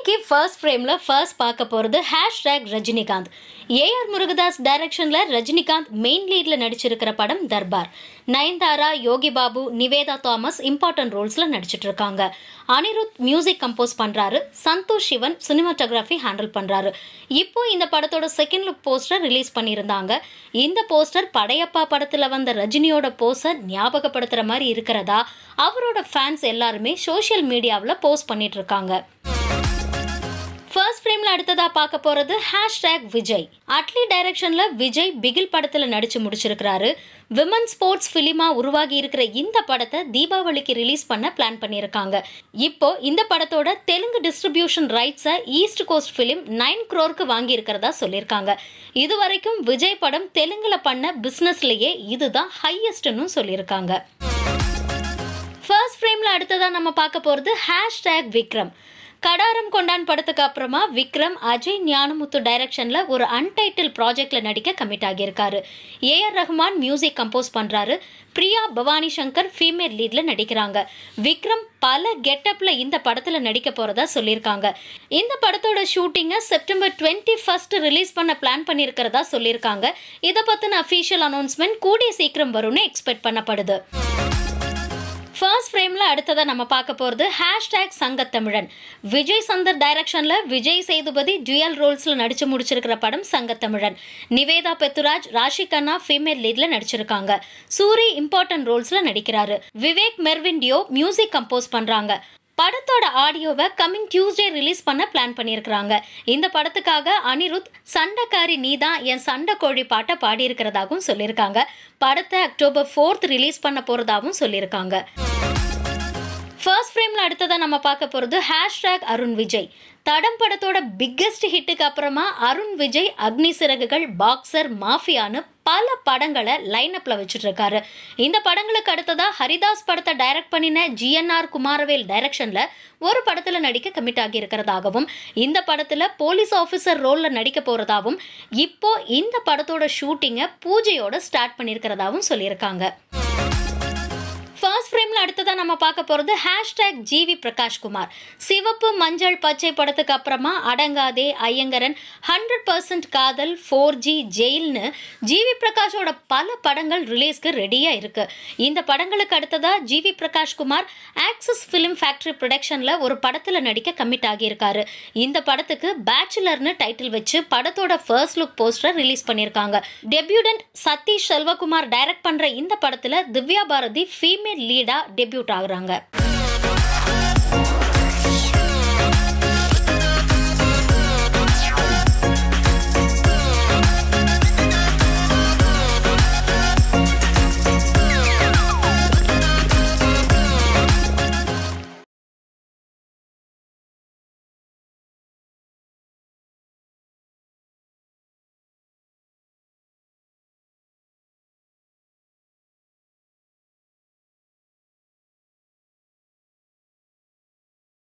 இன்னைக்கு ஃபர்ஸ்ட் ஃப்ரேம்ல ஃபர்ஸ்ட் பார்க்க போறது ஹேஷ்டேக் ரஜினிகாந்த் ஏஆர் முருகதாஸ் டைரக்ஷன்ல ரஜினிகாந்த் மெயின் லீட்ல நடிச்சிருக்கிற படம் தர்பார் நயன்தாரா யோகி பாபு நிவேதா தாமஸ் இம்பார்ட்டன்ட் ரோல்ஸ்ல நடிச்சிட்டு இருக்காங்க அனிருத் மியூசிக் கம்போஸ் பண்றாரு சந்தோஷ் சிவன் சினிமாட்டோகிராஃபி ஹேண்டில் பண்றாரு இப்போ இந்த படத்தோட செகண்ட் லுக் போஸ்டர் ரிலீஸ் பண்ணியிருந்தாங்க இந்த போஸ்டர் படையப்பா படத்துல வந்த ரஜினியோட போஸ்டர் ஞாபகப்படுத்துற மாதிரி இருக்கிறதா அவரோட ஃபேன்ஸ் எல்லாருமே சோஷியல் மீடியாவில் போஸ்ட் பண்ணிட்டு இருக்காங்க ஃபர்ஸ்ட் ஃப்ரேம்ல அடுத்ததா பார்க்க போறது ஹேஷ்டேக் விஜய் அட்லி டைரக்ஷன்ல விஜய் பிகில் படத்துல நடிச்சு முடிச்சிருக்கிறாரு விமன் ஸ்போர்ட்ஸ் ஃபிலிமா உருவாகி இருக்கிற இந்த படத்தை தீபாவளிக்கு ரிலீஸ் பண்ண பிளான் பண்ணியிருக்காங்க இப்போ இந்த படத்தோட தெலுங்கு டிஸ்ட்ரிபியூஷன் ரைட்ஸை ஈஸ்ட் கோஸ்ட் ஃபிலிம் நைன் க்ரோருக்கு வாங்கி இருக்கிறதா சொல்லியிருக்காங்க இது வரைக்கும் விஜய் படம் தெலுங்குல பண்ண பிசினஸ்லயே இதுதான் ஹையஸ்ட்னு சொல்லியிருக்காங்க ஃபர்ஸ்ட் ஃப்ரேம்ல அடுத்ததா நம்ம பார்க்க போறது ஹேஷ்டேக் விக்ரம் கடாரம் கொண்டான் படத்துக்கு அப்புறமா விக்ரம் அஜய் ஞானமுத்து டைரக்ஷன்ல ஒரு அன்டைட்டில் ப்ராஜெக்ட்ல நடிக்க கமிட் ஆகியிருக்காரு ஏஆர் ரஹ்மான் மியூசிக் கம்போஸ் பண்றாரு பிரியா பவானி சங்கர் ஃபீமேல் லீட்ல நடிக்கிறாங்க விக்ரம் பல கெட்டப்ல இந்த படத்துல நடிக்க போறதா சொல்லியிருக்காங்க இந்த படத்தோட ஷூட்டிங்கை செப்டம்பர் டுவெண்ட்டி ஃபர்ஸ்ட் ரிலீஸ் பண்ண பிளான் பண்ணியிருக்கிறதா சொல்லியிருக்காங்க இதை பத்தின அஃபீஷியல் அனௌன்ஸ்மெண்ட் கூடிய சீக்கிரம் வரும்னு எக்ஸ்பெக்ட் பண்ணப்படுது ஃபர்ஸ்ட் ஃப்ரேம்ல அடுத்ததா நம்ம பார்க்க போறது ஹேஷ்டேக் சங்கத்தமிழன் விஜய் சந்தர் டைரக்ஷன்ல விஜய் சேதுபதி டுயல் ரோல்ஸ்ல நடிச்சு முடிச்சிருக்கிற படம் சங்கத்தமிழன் நிவேதா பெத்துராஜ் ராஷி கண்ணா ஃபீமேல் லீட்ல நடிச்சிருக்காங்க சூரி இம்பார்ட்டன்ட் ரோல்ஸ்ல நடிக்கிறாரு விவேக் மெர்வின்டியோ மியூசிக் கம்போஸ் பண்றாங்க படத்தோட ஆடியோவை கம்மிங் டியூஸ்டே ரிலீஸ் பண்ண பிளான் பண்ணியிருக்கிறாங்க இந்த படத்துக்காக அனிருத் சண்டைக்காரி நீதான் என் சண்டை கோழி பாட்டை பாடியிருக்கிறதாகவும் சொல்லியிருக்காங்க படத்தை அக்டோபர் ஃபோர்த் ரிலீஸ் பண்ண போறதாகவும் சொல்லியிருக்காங்க ஃபர்ஸ்ட் ஃப்ரேம்ல அடுத்ததா நம்ம பார்க்க போறது ஹேஷ்டேக் அருண் விஜய் தடம் படத்தோட பிக்கெஸ்ட் ஹிட்டுக்கு அப்புறமா அருண் விஜய் அக்னி சிறகுகள் பாக்ஸர் மாஃபியான்னு பல படங்களை லைன் அப்ல வச்சுட்டு இருக்காரு இந்த படங்களுக்கு அடுத்ததா ஹரிதாஸ் படத்தை டைரக்ட் பண்ணின ஜிஎன்ஆர் குமாரவேல் டைரக்ஷன்ல ஒரு படத்துல நடிக்க கமிட் ஆகி இருக்கிறதாகவும் இந்த படத்துல போலீஸ் ஆஃபீஸர் ரோல்ல நடிக்க போறதாகவும் இப்போ இந்த படத்தோட ஷூட்டிங்கை பூஜையோட ஸ்டார்ட் பண்ணியிருக்கிறதாவும் சொல்லியிருக்காங்க ஃபர்ஸ்ட் ஃப்ரேம்ல அடுத்ததா நம்ம பார்க்க போறது ஹேஷ்டேக் ஜிவி பிரகாஷ்குமார் சிவப்பு மஞ்சள் பச்சை படத்துக்கு அப்புறமா Adangathey Ayngaran hundred percent Kadhal four G ஜெயில்னு ஜிவி பிரகாஷோட பல படங்கள் ரிலீஸ்க்கு ரெடியா இருக்கு இந்த படங்களுக்கு அடுத்ததா GV Prakashkumar Axis Film Factory ப்ரொடக்ஷன்ல ஒரு படத்துல நடிக்க கமிட் ஆகியிருக்காரு இந்த படத்துக்கு பேச்சுலர்னு டைட்டில் வச்சு படத்தோட ஃபர்ஸ்ட் லுக் போஸ்டர் ரிலீஸ் பண்ணியிருக்காங்க டெபியூடன்ட் சதீஷ் செல்வகுமார் டைரக்ட் பண்ற இந்த படத்துல திவ்யா பாரதி ஃபீமேல் லீடா டெபியூட் ஆகுறாங்க